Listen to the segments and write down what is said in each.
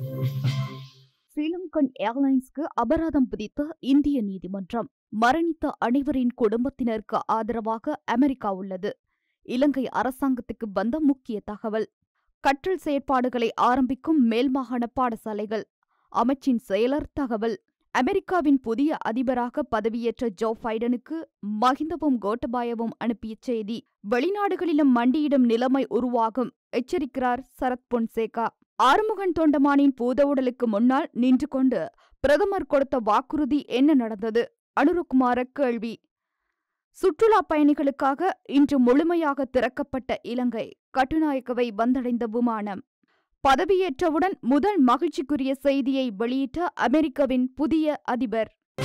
ஸ்ரீலங்கன் ஏர்லைன்ஸ்க்கு அபராதம் விதித்த இந்திய நீதிமன்றம் மரணித்த அனைவரின் குடும்பத்தினருக்கு ஆதரவாக அமெரிக்கா உள்ளது இலங்கை அரசாங்கத்துக்கு வந்த முக்கிய தகவல் கற்றல் செயற்பாடுகளை ஆரம்பிக்கும் மேல்மாகாண பாடசாலைகள் அமைச்சின் செயலர் தகவல் அமெரிக்காவின் புதிய அதிபராக பதவியேற்ற ஜோ பைடனுக்கு மஹிந்தவும் கோட்டபாயவும் அனுப்பிய செய்தி வெளிநாடுகளிலும் மண்டியிடும் நிலைமை உருவாகும் எச்சரிக்கிறார் சரத் பொன்சேகா ஆறுமுகன் தொண்டமானின் பூதவுடலுக்கு முன்னால் நின்று கொண்டு பிரதமர் கொடுத்த வாக்குறுதி என்ன நடந்தது அனுருகுமார கேள்வி சுற்றுலா பயணிகளுக்காக இன்று முழுமையாக திறக்கப்பட்ட இலங்கை கட்டுநாயக்கவை வந்தடைந்த விமானம் பதவியேற்றவுடன் முதல் மகிழ்ச்சிக்குரிய செய்தியை வெளியிட்ட அமெரிக்காவின் புதிய அதிபர்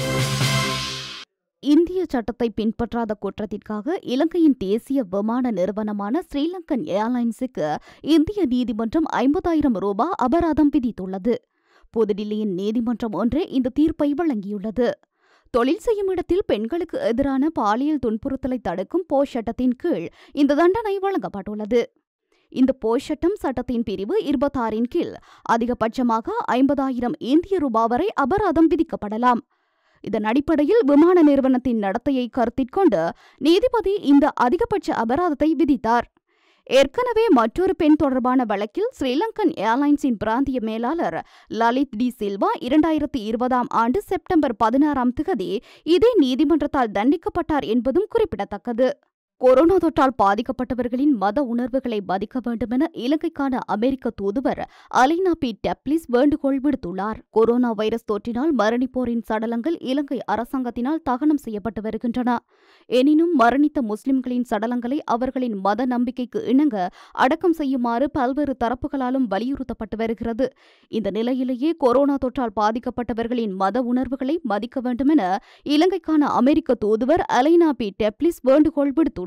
இந்திய சட்டத்தை பின்பற்றாத குற்றத்திற்காக இலங்கையின் தேசிய விமான நிறுவனமான ஸ்ரீலங்கன் ஏர்லைன்ஸுக்கு இந்திய நீதிமன்றம் ஐம்பதாயிரம் ரூபாய் அபராதம் விதித்துள்ளது புதுடில்லியின் நீதிமன்றம் ஒன்றே இந்த தீர்ப்பை வழங்கியுள்ளது தொழில் செய்யும் இடத்தில் பெண்களுக்கு எதிரான பாலியல் துன்புறுத்தலை தடுக்கும் போ சட்டத்தின் கீழ் இந்த தண்டனை வழங்கப்பட்டுள்ளது இந்த போய் சட்டம் சட்டத்தின் பிரிவு இருபத்தாறின் கீழ் அதிகபட்சமாக ஐம்பதாயிரம் இந்திய ரூபாய் வரை அபராதம் விதிக்கப்படலாம் இதன் அடிப்படையில் விமான நிறுவனத்தின் நடத்தையை கருத்திற்கொண்டு நீதிபதி இந்த அதிகபட்ச அபராதத்தை விதித்தார் ஏற்கனவே மற்றொரு பெண் தொடர்பான வழக்கில் ஸ்ரீலங்கன் ஏர்லைன்ஸின் பிராந்திய மேலாளர் லலித் டி சில்வா இரண்டாயிரத்தி இருபதாம் ஆண்டு செப்டம்பர் பதினாறாம் திகதி இதே நீதிமன்றத்தால் தண்டிக்கப்பட்டார் என்பதும் குறிப்பிடத்தக்கது கொரோனா தொற்றால் பாதிக்கப்பட்டவர்களின் மத உணர்வுகளை மதிக்க வேண்டுமென இலங்கைக்கான அமெரிக்க தூதுவர் அலைனா பி டெப்லிஸ் வேண்டுகோள் விடுத்துள்ளார் கொரோனா வைரஸ் தொற்றினால் மரணிப்போரின் சடலங்கள் இலங்கை அரசாங்கத்தினால் தகனம் செய்யப்பட்டு வருகின்றன எனினும் மரணித்த முஸ்லிம்களின் சடலங்களை அவர்களின் மத நம்பிக்கைக்கு இணங்க அடக்கம் செய்யுமாறு பல்வேறு தரப்புகளாலும் வலியுறுத்தப்பட்டு வருகிறது இந்த நிலையிலேயே கொரோனா தொற்றால் பாதிக்கப்பட்டவர்களின் மத உணர்வுகளை மதிக்க வேண்டுமென இலங்கைக்கான அமெரிக்க தூதுவர் அலைனா பி டெப்லிஸ் வேண்டுகோள் விடுத்துள்ளார்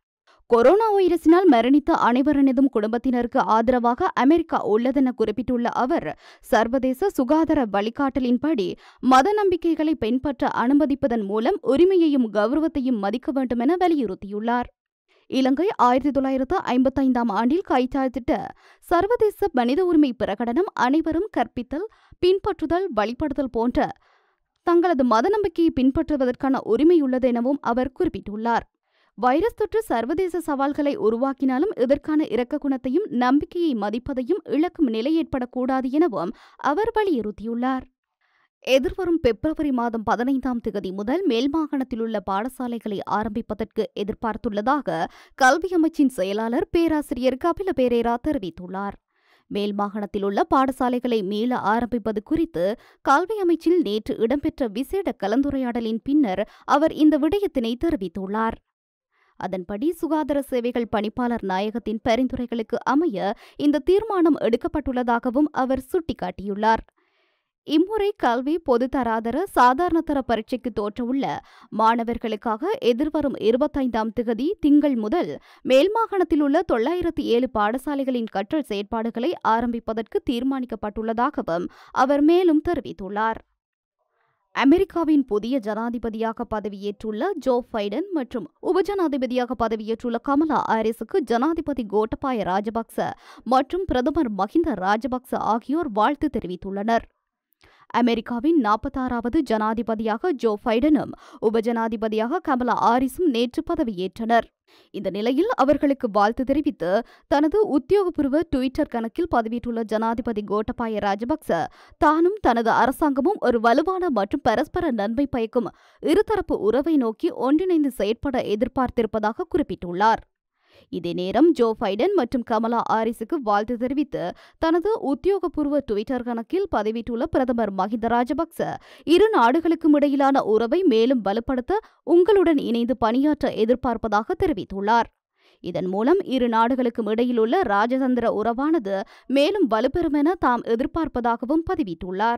கொரோனா வைரஸினால் மரணித்த அனைவரனதும் குடும்பத்தினருக்கு ஆதரவாக அமெரிக்கா உள்ளதென குறிப்பிட்டுள்ள அவர் சர்வதேச சுகாதார வழிகாட்டலின்படி மத நம்பிக்கைகளை பின்பற்ற அனுமதிப்பதன் மூலம் உரிமையையும் கௌரவத்தையும் மதிக்க வேண்டுமென வலியுறுத்தியுள்ளார் இலங்கை ஆயிரத்தி தொள்ளாயிரத்து ஐம்பத்தைந்தாம் ஆண்டில் கைச்சாத்திட்ட சர்வதேச மனித உரிமை பிரகடனம் அனைவரும் கற்பித்தல் பின்பற்றுதல் வழிபடுதல் போன்ற தங்களது மத நம்பிக்கையை பின்பற்றுவதற்கான உரிமையுள்ளது எனவும் அவர் குறிப்பிட்டுள்ளார் வைரஸ் தொற்று சர்வதேச சவால்களை உருவாக்கினாலும் இதற்கான இரக்க குணத்தையும் நம்பிக்கையை மதிப்பதையும் இழக்கும் நிலை ஏற்படக்கூடாது எனவும் அவர் வலியுறுத்தியுள்ளார் எதிர்வரும் பிப்ரவரி மாதம் பதினைந்தாம் திகதி முதல் மேல் மாகாணத்தில் உள்ள பாடசாலைகளை ஆரம்பிப்பதற்கு எதிர்பார்த்துள்ளதாக கல்வி அமைச்சின் செயலாளர் பேராசிரியர் கபில பேரேரா தெரிவித்துள்ளார் மேல் மாகாணத்தில் உள்ள பாடசாலைகளை மீள ஆரம்பிப்பது குறித்து கல்வி அமைச்சில் நேற்று இடம்பெற்ற விசேட கலந்துரையாடலின் பின்னர் அவர் இந்த விடயத்தினை தெரிவித்துள்ளார் அதன்படி சுகாதார சேவைகள் பணிப்பாளர் நாயகத்தின் பரிந்துரைகளுக்கு அமைய இந்த தீர்மானம் எடுக்கப்பட்டுள்ளதாகவும் அவர் சுட்டிக்காட்டியுள்ளார் இம்முறை கல்வி பொதுத்தராதர சாதாரணதர பரீட்சைக்கு தோற்றவுள்ள மாணவர்களுக்காக எதிர்வரும் இருபத்தைந்தாம் திகதி திங்கள் முதல் மேல் மாகாணத்தில் உள்ள தொள்ளாயிரத்தி ஏழு பாடசாலைகளின் கற்றல் செயற்பாடுகளை ஆரம்பிப்பதற்கு தீர்மானிக்கப்பட்டுள்ளதாகவும் அவர் மேலும் தெரிவித்துள்ளார் அமெரிக்காவின் புதிய ஜனாதிபதியாக பதவியேற்றுள்ள ஜோ பைடன் மற்றும் உபஜனாதிபதியாக பதவியேற்றுள்ள கமலா ஹாரிஸுக்கு ஜனாதிபதி கோட்டபாய ராஜபக்ச மற்றும் பிரதமர் மஹிந்த ராஜபக்ச ஆகியோர் வாழ்த்து தெரிவித்துள்ளனர் அமெரிக்காவின் நாற்பத்தாறாவது ஜனாதிபதியாக ஜோ பைடனும் உபஜனாதிபதியாக கமலா ஆரிஸும் நேற்று பதவியேற்றனர் இந்த நிலையில் அவர்களுக்கு வாழ்த்து தெரிவித்து தனது உத்தியோகபூர்வ டுவிட்டர் கணக்கில் பதிவிட்டுள்ள ஜனாதிபதி கோட்டபாய ராஜபக்ச தானும் தனது அரசாங்கமும் ஒரு வலுவான மற்றும் பரஸ்பர நன்மை பயக்கும் இருதரப்பு உறவை நோக்கி ஒன்றிணைந்து செயற்பட எதிர்பார்த்திருப்பதாக குறிப்பிட்டுள்ளார் இதே நேரம் ஜோ பைடன் மற்றும் கமலா ஆரிஸுக்கு வாழ்த்து தெரிவித்து தனது உத்தியோகபூர்வ டுவிட்டர் கணக்கில் பதிவிட்டுள்ள பிரதமர் மஹிந்த ராஜபக்ச இரு நாடுகளுக்கும் இடையிலான உறவை மேலும் வலுப்படுத்த உங்களுடன் இணைந்து பணியாற்ற எதிர்பார்ப்பதாக தெரிவித்துள்ளார் இதன் மூலம் இரு நாடுகளுக்கும் இடையிலுள்ள ராஜதந்திர உறவானது மேலும் வலுப்பெறும் என தாம் எதிர்பார்ப்பதாகவும் பதிவிட்டுள்ளார்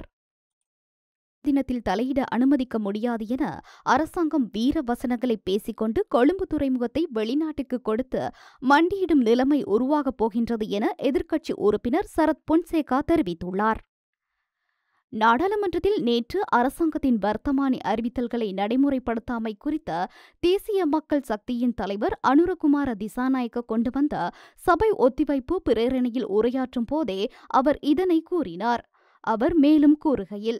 தினத்தில் தலையிட அனுமதிக்க முடியாது என அரசாங்கம் வீர வசனங்களை பேசிக்கொண்டு கொழும்பு துறைமுகத்தை வெளிநாட்டுக்கு கொடுத்து மண்டியிடும் நிலைமை உருவாகப் போகின்றது என எதிர்க்கட்சி உறுப்பினர் சரத் பொன்சேகா தெரிவித்துள்ளார் நாடாளுமன்றத்தில் நேற்று அரசாங்கத்தின் வர்த்தமானி அறிவித்தல்களை நடைமுறைப்படுத்தாமை குறித்த தேசிய மக்கள் சக்தியின் தலைவர் அனுரகுமார திசாநாயக்க கொண்டு வந்த சபை ஒத்திவைப்பு பிரேரணையில் உரையாற்றும் போதே அவர் இதனை கூறினார் அவர் மேலும் கூறுகையில்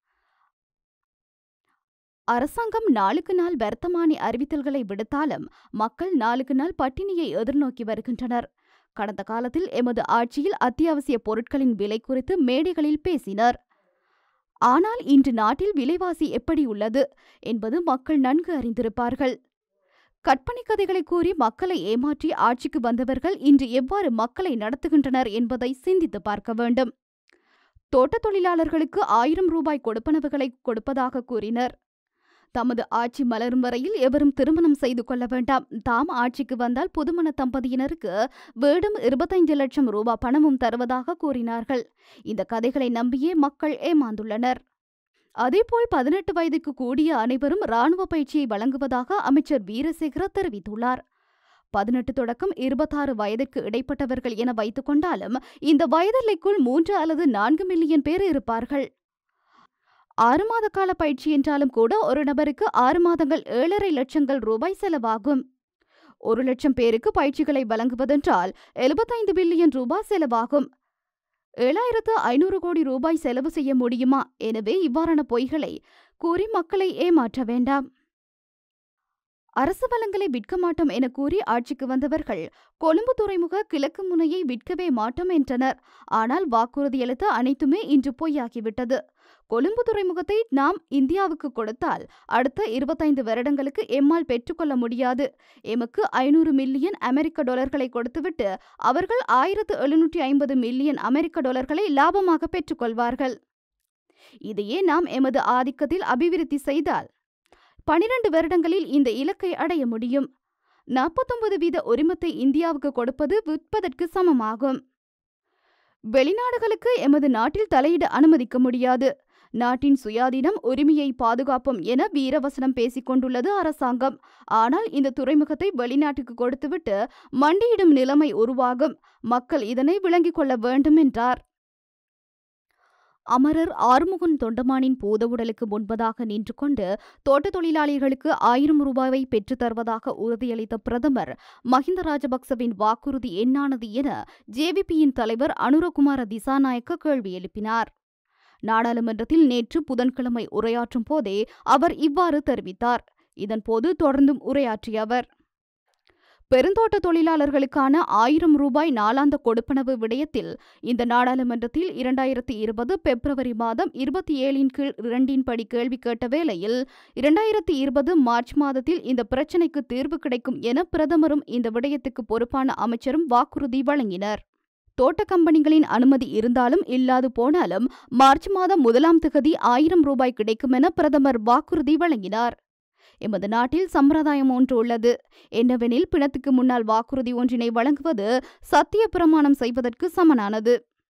அரசாங்கம் நாளுக்கு நாள் வர்த்தமானி அறிவித்தல்களை விடுத்தாலும் மக்கள் நாளுக்கு நாள் பட்டினியை எதிர்நோக்கி வருகின்றனர் கடந்த காலத்தில் எமது ஆட்சியில் அத்தியாவசிய பொருட்களின் விலை குறித்து மேடைகளில் பேசினர் ஆனால் இன்று நாட்டில் விலைவாசி எப்படி உள்ளது என்பது மக்கள் நன்கு அறிந்திருப்பார்கள் கற்பனை கதைகளை கூறி மக்களை ஏமாற்றி ஆட்சிக்கு வந்தவர்கள் இன்று எவ்வாறு மக்களை நடத்துகின்றனர் என்பதை சிந்தித்து பார்க்க வேண்டும் தோட்டத் தொழிலாளர்களுக்கு ஆயிரம் ரூபாய் கொடுப்பனவுகளை கொடுப்பதாக கூறினர் தமது ஆட்சி மலரும் வரையில் எவரும் திருமணம் செய்து கொள்ள வேண்டாம் தாம் ஆட்சிக்கு வந்தால் புதுமண தம்பதியினருக்கு வீடும் இருபத்தைந்து லட்சம் ரூபாய் பணமும் தருவதாக கூறினார்கள் இந்த கதைகளை நம்பியே மக்கள் ஏமாந்துள்ளனர் அதேபோல் பதினெட்டு வயதுக்கு கூடிய அனைவரும் ராணுவ பயிற்சியை வழங்குவதாக அமைச்சர் வீரசேகர தெரிவித்துள்ளார் பதினெட்டு தொடக்கம் இருபத்தாறு வயதுக்கு இடைப்பட்டவர்கள் என வைத்துக் கொண்டாலும் இந்த வயதெல்லைக்குள் மூன்று அல்லது நான்கு மில்லியன் பேர் இருப்பார்கள் ஆறு மாத கால பயிற்சி என்றாலும் கூட ஒரு நபருக்கு ஆறு மாதங்கள் ஏழரை லட்சங்கள் ரூபாய் செலவாகும் ஒரு லட்சம் பேருக்கு பயிற்சிகளை வழங்குவதென்றால் எழுபத்தைந்து பில்லியன் ரூபாய் செலவாகும் ஏழாயிரத்து ஐநூறு கோடி ரூபாய் செலவு செய்ய முடியுமா எனவே இவ்வாறான பொய்களை கூறி மக்களை ஏமாற்ற வேண்டாம் அரசு வளங்களை விற்க மாட்டோம் என கூறி ஆட்சிக்கு வந்தவர்கள் கொழும்பு துறைமுக கிழக்கு முனையை விற்கவே மாட்டோம் என்றனர் ஆனால் வாக்குறுதியளித்த அனைத்துமே இன்று பொய்யாகிவிட்டது கொழும்பு துறைமுகத்தை நாம் இந்தியாவுக்கு கொடுத்தால் அடுத்த இருபத்தைந்து வருடங்களுக்கு எம்மால் பெற்றுக்கொள்ள முடியாது எமக்கு ஐநூறு மில்லியன் அமெரிக்க டாலர்களை கொடுத்துவிட்டு அவர்கள் ஆயிரத்து எழுநூற்றி ஐம்பது மில்லியன் அமெரிக்க டாலர்களை லாபமாக பெற்றுக்கொள்வார்கள் இதையே நாம் எமது ஆதிக்கத்தில் அபிவிருத்தி செய்தால் பனிரண்டு வருடங்களில் இந்த இலக்கை அடைய முடியும் நாற்பத்தொன்பது வீத உரிமத்தை இந்தியாவுக்கு கொடுப்பது விற்பதற்கு சமமாகும் வெளிநாடுகளுக்கு எமது நாட்டில் தலையிட அனுமதிக்க முடியாது நாட்டின் சுயாதீனம் உரிமையை பாதுகாப்போம் என வீரவசனம் பேசிக் கொண்டுள்ளது அரசாங்கம் ஆனால் இந்த துறைமுகத்தை வெளிநாட்டுக்கு கொடுத்துவிட்டு மண்டியிடும் நிலைமை உருவாகும் மக்கள் இதனை விளங்கிக் கொள்ள வேண்டும் என்றார் அமரர் ஆறுமுகன் தொண்டமானின் பூதவுடலுக்கு முன்பதாக நின்று கொண்டு தோட்ட தொழிலாளிகளுக்கு ஆயிரம் ரூபாயை பெற்றுத் தருவதாக உறுதியளித்த பிரதமர் மஹிந்த ராஜபக்சவின் வாக்குறுதி என்னானது என ஜேவிபியின் தலைவர் அனுரகுமார திசாநாயக்க கேள்வி எழுப்பினார் நாடாளுமன்றத்தில் நேற்று புதன்கிழமை உரையாற்றும் போதே அவர் இவ்வாறு தெரிவித்தார் இதன்போது தொடர்ந்தும் உரையாற்றிய அவர் பெருந்தோட்ட தொழிலாளர்களுக்கான ஆயிரம் ரூபாய் நாளாந்த கொடுப்பனவு விடயத்தில் இந்த நாடாளுமன்றத்தில் இரண்டாயிரத்தி இருபது பிப்ரவரி மாதம் இருபத்தி ஏழின் கீழ் இரண்டின் படி கேள்வி கேட்ட வேளையில் இரண்டாயிரத்தி இருபது மார்ச் மாதத்தில் இந்த பிரச்சினைக்கு தீர்வு கிடைக்கும் என பிரதமரும் இந்த விடயத்துக்கு பொறுப்பான அமைச்சரும் வாக்குறுதி வழங்கினர் தோட்ட கம்பெனிகளின் அனுமதி இருந்தாலும் இல்லாது போனாலும் மார்ச் மாதம் முதலாம் திகதி ஆயிரம் ரூபாய் கிடைக்கும் என பிரதமர் வாக்குறுதி வழங்கினார் எமது நாட்டில் சம்பிரதாயம் ஒன்று உள்ளது என்னவெனில் பிணத்துக்கு முன்னால் வாக்குறுதி ஒன்றினை வழங்குவது சத்திய பிரமாணம் செய்வதற்கு சமனானது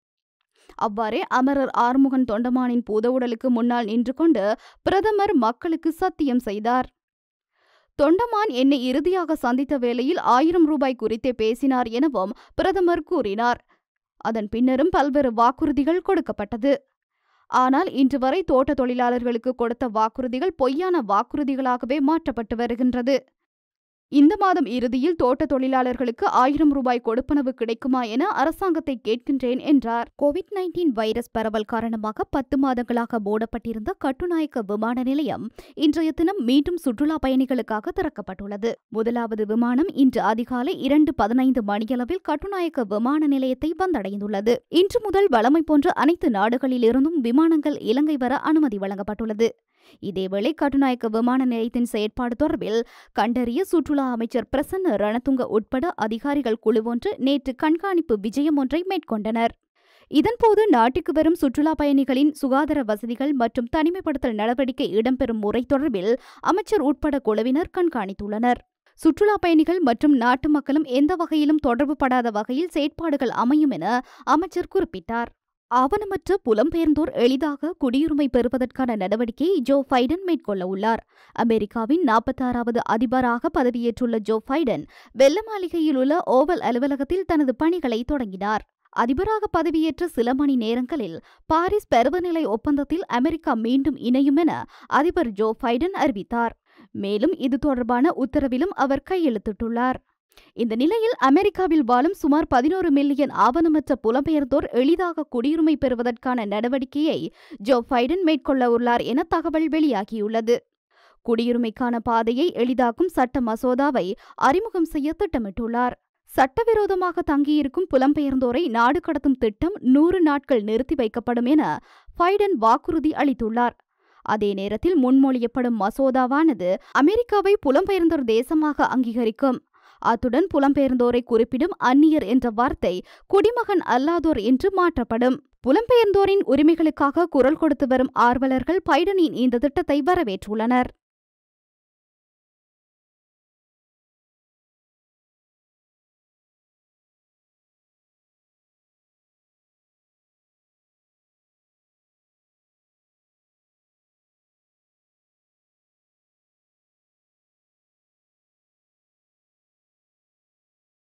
அவ்வாறே அமரர் ஆறுமுகன் தொண்டமானின் பூதவுடலுக்கு முன்னால் நின்று கொண்டு பிரதமர் மக்களுக்கு சத்தியம் செய்தார் தொண்டமான் என்னை இறுதியாக சந்தித்த வேளையில் ஆயிரம் ரூபாய் குறித்தே பேசினார் எனவும் பிரதமர் கூறினார் அதன் பின்னரும் பல்வேறு வாக்குறுதிகள் கொடுக்கப்பட்டது ஆனால் இன்று வரை தோட்ட தொழிலாளர்களுக்கு கொடுத்த வாக்குறுதிகள் பொய்யான வாக்குறுதிகளாகவே மாற்றப்பட்டு வருகின்றது இந்த மாதம் இறுதியில் தோட்ட தொழிலாளர்களுக்கு ஆயிரம் ரூபாய் கொடுப்பனவு கிடைக்குமா என அரசாங்கத்தை கேட்கின்றேன் என்றார் கோவிட் நைன்டீன் வைரஸ் பரவல் காரணமாக பத்து மாதங்களாக மூடப்பட்டிருந்த கட்டுநாயக்க விமான நிலையம் இன்றைய தினம் மீண்டும் சுற்றுலா பயணிகளுக்காக திறக்கப்பட்டுள்ளது முதலாவது விமானம் இன்று அதிகாலை இரண்டு பதினைந்து மணியளவில் கட்டுநாயக்க விமான நிலையத்தை வந்தடைந்துள்ளது இன்று முதல் வழமை போன்ற அனைத்து நாடுகளிலிருந்தும் விமானங்கள் இலங்கை வர அனுமதி வழங்கப்பட்டுள்ளது இதேவேளை கட்டுநாயக்க விமான நிலையத்தின் செயற்பாடு தொடர்பில் கண்டறிய சுற்றுலா அமைச்சர் பிரசன்ன ரணதுங்க உட்பட அதிகாரிகள் குழுவொன்று நேற்று கண்காணிப்பு விஜயம் ஒன்றை மேற்கொண்டனர் இதன்போது நாட்டுக்கு வரும் சுற்றுலா பயணிகளின் சுகாதார வசதிகள் மற்றும் தனிமைப்படுத்தல் நடவடிக்கை இடம்பெறும் முறை தொடர்பில் அமைச்சர் உட்பட குழுவினர் கண்காணித்துள்ளனர் சுற்றுலா பயணிகள் மற்றும் நாட்டு மக்களும் எந்த வகையிலும் தொடர்பு படாத வகையில் செயற்பாடுகள் அமையும் என அமைச்சர் குறிப்பிட்டார் ஆவணமற்ற புலம்பெயர்ந்தோர் எளிதாக குடியுரிமை பெறுவதற்கான நடவடிக்கையை ஜோ பைடன் மேற்கொள்ள உள்ளார் அமெரிக்காவின் நாற்பத்தாறாவது அதிபராக பதவியேற்றுள்ள ஜோ பைடன் வெள்ள மாளிகையில் உள்ள ஓவல் அலுவலகத்தில் தனது பணிகளை தொடங்கினார் அதிபராக பதவியேற்ற சில மணி நேரங்களில் பாரிஸ் பருவநிலை ஒப்பந்தத்தில் அமெரிக்கா மீண்டும் இணையும் என அதிபர் ஜோ பைடன் அறிவித்தார் மேலும் இது தொடர்பான உத்தரவிலும் அவர் கையெழுத்திட்டுள்ளார் இந்த நிலையில் அமெரிக்காவில் வாழும் சுமார் பதினோரு மில்லியன் ஆவணமற்ற புலம்பெயர்ந்தோர் எளிதாக குடியுரிமை பெறுவதற்கான நடவடிக்கையை ஜோ பைடன் மேற்கொள்ள உள்ளார் என தகவல் வெளியாகியுள்ளது குடியுரிமைக்கான பாதையை எளிதாக்கும் சட்ட மசோதாவை அறிமுகம் செய்ய திட்டமிட்டுள்ளார் சட்டவிரோதமாக தங்கியிருக்கும் புலம்பெயர்ந்தோரை நாடு கடத்தும் திட்டம் நூறு நாட்கள் நிறுத்தி வைக்கப்படும் என பைடன் வாக்குறுதி அளித்துள்ளார் அதே நேரத்தில் முன்மொழியப்படும் மசோதாவானது அமெரிக்காவை புலம்பெயர்ந்தோர் தேசமாக அங்கீகரிக்கும் அத்துடன் புலம்பெயர்ந்தோரை குறிப்பிடும் அந்நியர் என்ற வார்த்தை குடிமகன் அல்லாதோர் என்று மாற்றப்படும் புலம்பெயர்ந்தோரின் உரிமைகளுக்காக குரல் கொடுத்து வரும் ஆர்வலர்கள் பைடனின் இந்த திட்டத்தை வரவேற்றுள்ளனர்